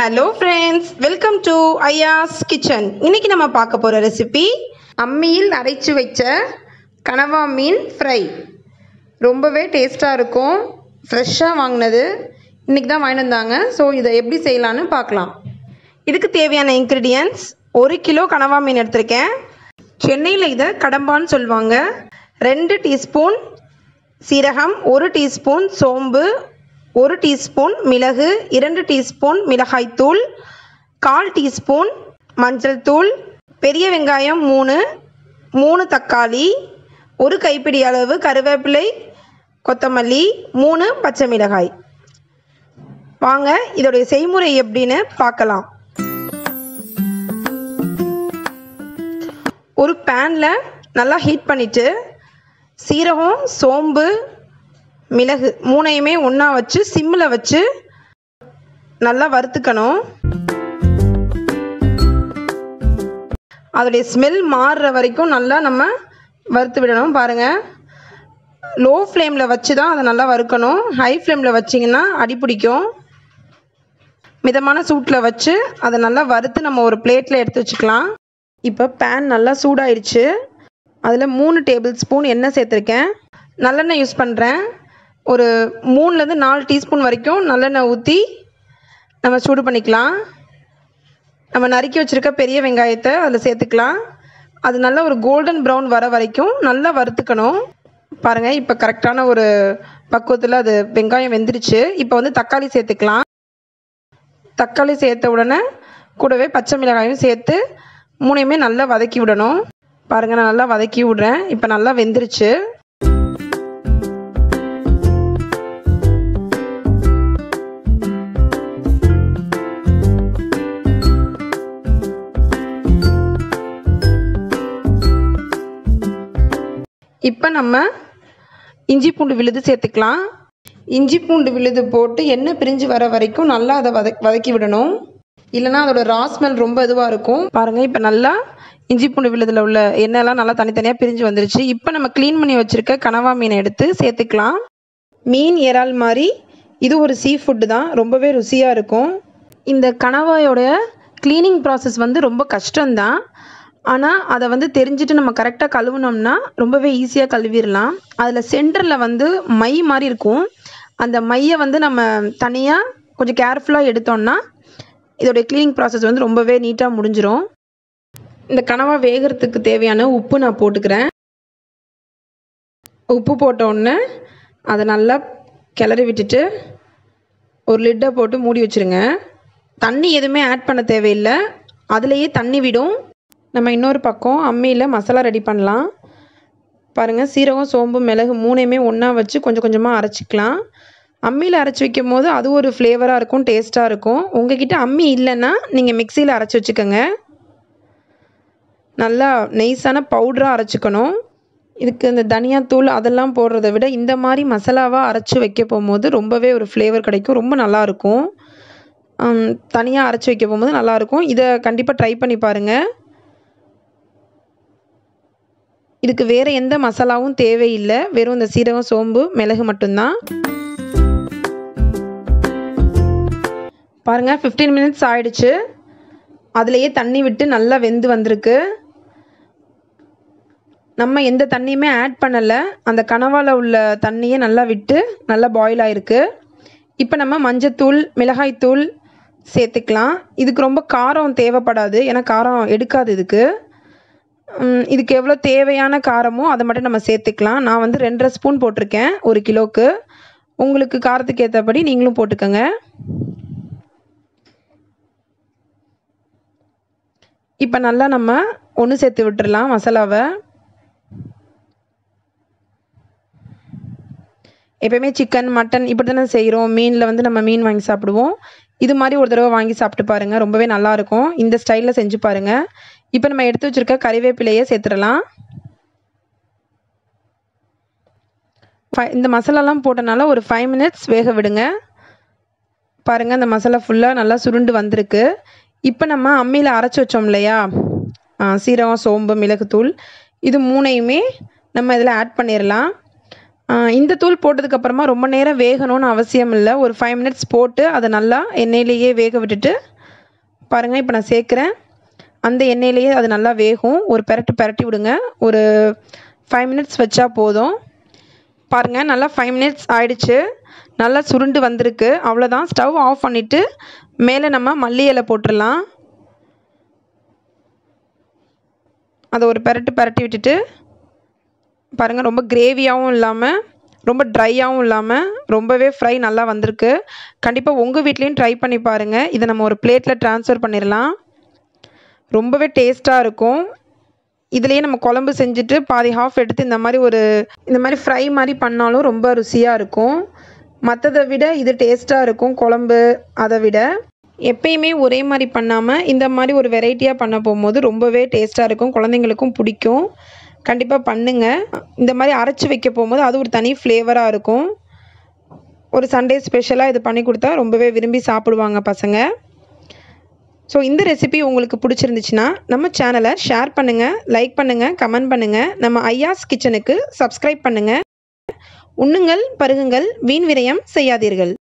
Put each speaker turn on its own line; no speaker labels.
hello friends welcome to ஐயாஸ் kitchen இன்னைக்கு நம்ம பார்க்க போகிற ரெசிபி அம்மியில் அரைச்சு வச்ச கனவா மீன் ஃப்ரை ரொம்பவே டேஸ்ட்டாக இருக்கும் ஃப்ரெஷ்ஷாக வாங்கினது இன்றைக்கி தான் வாங்கிட்டு வந்தாங்க ஸோ இதை எப்படி செய்யலான்னு பார்க்கலாம் இதுக்கு தேவையான இன்க்ரீடியன்ஸ் ஒரு கிலோ கனவா மீன் எடுத்திருக்கேன் சென்னையில் இதை கடம்பான்னு சொல்லுவாங்க ரெண்டு டீஸ்பூன் சீரகம் ஒரு டீஸ்பூன் சோம்பு ஒரு டீஸ்பூன் மிளகு இரண்டு டீஸ்பூன் மிளகாய்த்தூள் கால் டீஸ்பூன் மஞ்சள் தூள் பெரிய வெங்காயம் மூணு மூணு தக்காளி ஒரு கைப்பிடி அளவு கருவேப்பிலை கொத்தமல்லி மூணு பச்சை மிளகாய் வாங்க இதோடைய செய்முறை எப்படின்னு பார்க்கலாம் ஒரு பேனில் நல்லா ஹீட் பண்ணிவிட்டு சீரகம் சோம்பு மிளகு மூணையுமே ஒன்றா வச்சு சிம்மில் வச்சு நல்லா வறுத்துக்கணும் அதோடைய ஸ்மெல் மாறுற வரைக்கும் நல்லா நம்ம வறுத்து விடணும் பாருங்கள் லோ ஃப்ளேமில் வச்சு தான் அதை நல்லா வறுக்கணும் ஹை ஃப்ளேமில் வச்சிங்கன்னா அடி பிடிக்கும் மிதமான சூட்டில் வச்சு அதை நல்லா வறுத்து நம்ம ஒரு பிளேட்டில் எடுத்து வச்சுக்கலாம் இப்போ பேன் நல்லா சூடாயிடுச்சு அதில் மூணு டேபிள் ஸ்பூன் எண்ணெய் சேர்த்துருக்கேன் நல்லெண்ணெய் யூஸ் பண்ணுறேன் ஒரு மூணுலேருந்து நாலு டீஸ்பூன் வரைக்கும் நல்லெண்ணெய் ஊற்றி நம்ம சூடு பண்ணிக்கலாம் நம்ம நறுக்கி வச்சுருக்க பெரிய வெங்காயத்தை அதில் சேர்த்துக்கலாம் அது நல்லா ஒரு கோல்டன் ப்ரௌன் வர வரைக்கும் நல்லா வறுத்துக்கணும் பாருங்கள் இப்போ கரெக்டான ஒரு பக்குவத்தில் அது வெங்காயம் வெந்துருச்சு இப்போ வந்து தக்காளி சேர்த்துக்கலாம் தக்காளி சேர்த்த உடனே கூடவே பச்சை மிளகாயும் சேர்த்து மூணையுமே நல்லா வதக்கி விடணும் பாருங்கள் நான் நல்லா வதக்கி விட்றேன் இப்போ நல்லா வெந்துருச்சு இப்போ நம்ம இஞ்சி பூண்டு விழுது சேர்த்துக்கலாம் இஞ்சி பூண்டு விழுது போட்டு எண்ணெய் பிரிஞ்சு வர வரைக்கும் நல்லா அதை வத வதக்கி விடணும் இல்லைனா அதோட ரா ஸ்மெல் ரொம்ப இதுவாக இருக்கும் பாருங்கள் இப்போ நல்லா இஞ்சி பூண்டு விழுதில் உள்ள எண்ணெய்லாம் நல்லா தனித்தனியாக பிரிஞ்சு வந்துருச்சு இப்போ நம்ம க்ளீன் பண்ணி வச்சுருக்க கனவா மீனை எடுத்து சேர்த்துக்கலாம் மீன் இறால் மாதிரி இது ஒரு சீ ஃபுட்டு தான் ரொம்பவே ருசியாக இருக்கும் இந்த கனவாயோட க்ளீனிங் ப்ராசஸ் வந்து ரொம்ப கஷ்டம்தான் ஆனால் அதை வந்து தெரிஞ்சுட்டு நம்ம கரெக்டாக கழுவுனோம்னா ரொம்பவே ஈஸியாக கழுவிடலாம் அதில் சென்டரில் வந்து மை மாதிரி இருக்கும் அந்த மையை வந்து நம்ம தனியாக கொஞ்சம் கேர்ஃபுல்லாக எடுத்தோம்னா இதோடைய க்ளீனிங் ப்ராசஸ் வந்து ரொம்பவே நீட்டாக முடிஞ்சிடும் இந்த கனவா வேகிறதுக்கு தேவையான உப்பு நான் போட்டுக்கிறேன் உப்பு போட்ட உடனே அதை நல்லா கிளறி விட்டுட்டு ஒரு லிட்டை போட்டு மூடி வச்சுருங்க தண்ணி எதுவுமே ஆட் பண்ண தேவையில்லை அதுலேயே தண்ணி விடும் நம்ம இன்னொரு பக்கம் அம்மியில் மசாலா ரெடி பண்ணலாம் பாருங்கள் சீரகம் சோம்பு மிளகு மூணையுமே ஒன்றா வச்சு கொஞ்சம் கொஞ்சமாக அரைச்சிக்கலாம் அம்மியில் அரைச்சி வைக்கும் போது அது ஒரு ஃப்ளேவராக இருக்கும் டேஸ்ட்டாக இருக்கும் உங்ககிட்ட அம்மி இல்லைன்னா நீங்கள் மிக்சியில் அரைச்சி வச்சுக்கோங்க நல்லா நெய்ஸான பவுடராக அரைச்சிக்கணும் இதுக்கு இந்த தனியாத்தூள் அதெல்லாம் போடுறத விட இந்த மாதிரி மசாலாவாக அரைச்சி வைக்க போகும்போது ரொம்பவே ஒரு ஃப்ளேவர் கிடைக்கும் ரொம்ப நல்லாயிருக்கும் தனியாக அரைச்சி வைக்க போகும்போது நல்லாயிருக்கும் இதை கண்டிப்பாக ட்ரை பண்ணி பாருங்கள் இதுக்கு வேறு எந்த மசாலாவும் தேவையில்லை வெறும் இந்த சீரகம் சோம்பு மிளகு மட்டும்தான் பாருங்கள் ஃபிஃப்டீன் மினிட்ஸ் ஆயிடுச்சு அதுலேயே தண்ணி விட்டு நல்லா வெந்து வந்திருக்கு நம்ம எந்த தண்ணியுமே ஆட் பண்ணலை அந்த கனவால் உள்ள தண்ணியை நல்லா விட்டு நல்லா பாயில் ஆகிருக்கு இப்போ நம்ம மஞ்சத்தூள் மிளகாய்த்தூள் சேர்த்துக்கலாம் இதுக்கு ரொம்ப காரம் தேவைப்படாது ஏன்னா காரம் எடுக்காது இதுக்கு இதுக்கு எவ்வளோ தேவையான காரமோ அதை மட்டும் நம்ம சேர்த்துக்கலாம் நான் வந்து ரெண்டரை ஸ்பூன் போட்டிருக்கேன் ஒரு கிலோவுக்கு உங்களுக்கு காரத்துக்கு ஏற்றபடி நீங்களும் போட்டுக்கோங்க இப்போ நல்லா நம்ம ஒன்று சேர்த்து விட்டுறலாம் மசாலாவை எப்பயுமே சிக்கன் மட்டன் இப்படி தானே செய்கிறோம் மீனில் வந்து நம்ம மீன் வாங்கி சாப்பிடுவோம் இது மாதிரி ஒரு தடவை வாங்கி சாப்பிட்டு பாருங்கள் ரொம்பவே நல்லாயிருக்கும் இந்த ஸ்டைலில் செஞ்சு பாருங்கள் இப்போ நம்ம எடுத்து வச்சுருக்க கறிவேப்பிலையே சேர்த்துடலாம் இந்த மசாலாலாம் போட்டனால ஒரு ஃபைவ் மினிட்ஸ் வேக விடுங்க பாருங்கள் இந்த மசாலா ஃபுல்லாக நல்லா சுருண்டு வந்திருக்கு இப்போ நம்ம அம்மியில் அரைச்சி வச்சோம் இல்லையா சீரகம் சோம்பு மிளகுத்தூள் இது மூணையுமே நம்ம இதில் ஆட் பண்ணிடலாம் இந்த தூள் போட்டதுக்கப்புறமா ரொம்ப நேரம் வேகணும்னு அவசியம் இல்லை ஒரு ஃபைவ் மினிட்ஸ் போட்டு அதை நல்லா எண்ணெயிலேயே வேக விட்டுட்டு பாருங்கள் இப்போ நான் சேர்க்குறேன் அந்த எண்ணெயிலேயே அது நல்லா வேகும் ஒரு பெரட்டு பெரட்டி விடுங்க ஒரு ஃபைவ் மினிட்ஸ் வச்சா போதும் பாருங்கள் நல்லா ஃபைவ் மினிட்ஸ் ஆயிடுச்சு நல்லா சுருண்டு வந்திருக்கு அவ்வளோதான் ஸ்டவ் ஆஃப் பண்ணிவிட்டு மேலே நம்ம மல்லி இலை போட்டுடலாம் அதை ஒரு பெரட்டு பெரட்டி விட்டுட்டு பாருங்கள் ரொம்ப கிரேவியாகவும் இல்லாமல் ரொம்ப ட்ரையாகவும் இல்லாமல் ரொம்பவே ஃப்ரை நல்லா வந்திருக்கு கண்டிப்பாக உங்கள் வீட்லேயும் ட்ரை பண்ணி பாருங்கள் இதை நம்ம ஒரு பிளேட்டில் ட்ரான்ஸ்ஃபர் பண்ணிடலாம் ரொம்பவே டேஸ்ட்டாக இருக்கும் இதுலேயே நம்ம குழம்பு செஞ்சுட்டு பாதி ஹாஃப் எடுத்து இந்த மாதிரி ஒரு இந்த மாதிரி ஃப்ரை மாதிரி பண்ணாலும் ரொம்ப ருசியாக இருக்கும் மற்றதை விட இது டேஸ்ட்டாக இருக்கும் குழம்பு அதை விட எப்பயுமே ஒரே மாதிரி பண்ணாமல் இந்த மாதிரி ஒரு வெரைட்டியாக பண்ண போகும்போது ரொம்பவே டேஸ்ட்டாக இருக்கும் குழந்தைங்களுக்கும் பிடிக்கும் கண்டிப்பாக பண்ணுங்கள் இந்த மாதிரி அரைச்சி வைக்க போகும்போது அது ஒரு தனி ஃப்ளேவராக இருக்கும் ஒரு சண்டே ஸ்பெஷலாக இது பண்ணி கொடுத்தா ரொம்பவே விரும்பி சாப்பிடுவாங்க பசங்க ஸோ இந்த ரெசிபி உங்களுக்கு பிடிச்சிருந்துச்சுன்னா நம்ம சேனலை ஷேர் பண்ணுங்கள் லைக் பண்ணுங்கள் கமெண்ட் பண்ணுங்கள் நம்ம ஐயாஸ் கிச்சனுக்கு சப்ஸ்கிரைப் பண்ணுங்கள் உண்ணுங்கள் பருகுங்கள் வீண் விரயம் செய்யாதீர்கள்